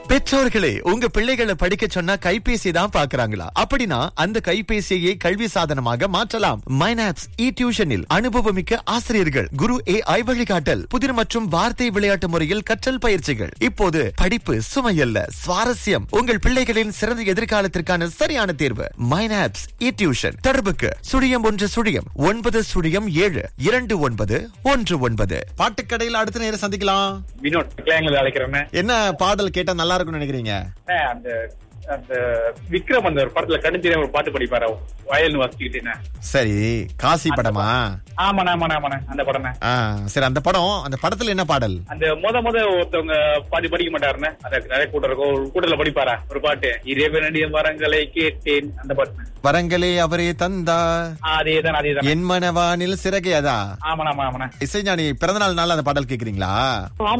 பெற்றோர்களே உங்க பிள்ளைகளை படிக்க சொன்னா கைபேசி தான் பாக்குறாங்களா அப்படின்னா அந்த கைபேசியை கல்வி சாதனமாக மாற்றலாம் மைனாப்ஸ் இ டியூஷனில் அனுபவமிக்க ஆசிரியர்கள் குரு ஏ ஐ வழிகாட்டல் புதிர் மற்றும் வார்த்தை விளையாட்டு முறையில் கற்றல் பயிற்சிகள் இப்போது படிப்பு சுமையல்ல சுவாரஸ்யம் உங்கள் பிள்ளைகளின் சிறந்த எதிர்காலத்திற்கான சரியான தேர்வு மைனாப்ஸ் இ டியூஷன் தொடர்புக்கு சுழியம் ஒன்று சுழியம் ஒன்பது சுழியம் ஏழு இரண்டு ஒன்பது ஒன்று ஒன்பது பாட்டுக்கடையில் அடுத்த நேரம் சந்திக்கலாம் வினோத் கிளையங்களை அழைக்கிறேன் என்ன பாடல் கேட்டா நல்லா இருக்கும்னு நினைக்கிறீங்க அந்த அந்த விக்ரம் அந்த ஒரு படத்துல கண்ணு தெரியாம ஒரு பாட்டு படிப்பாரு வயல்னு வாசிச்சுக்கிட்டேன் சரி காசி படமா ஆமாண்ணா ஆமாண்ணா ஆமாண்ணா அந்த படம் ஆ, சரி அந்த படம் அந்த படத்துல என்ன பாடல் அந்த முத முத ஒருத்தவங்க பாட்டு படிக்க மாட்டாருன்னு அந்த நிறைய கூட்டம் இருக்கும் ஒரு கூட்டத்துல படிப்பாரா ஒரு பாட்டு இறைவனுடைய மரங்களை கேட்டேன் அந்த பாட்டு வரங்களே அவரே தந்தா அதேதான் அதேதான் என் மனவானில் சிறகையதா ஆமாண்ணா ஆமாண்ணா இசைஞானி பிறந்தநாள் நாள் அந்த பாடல் கேக்குறீங்களா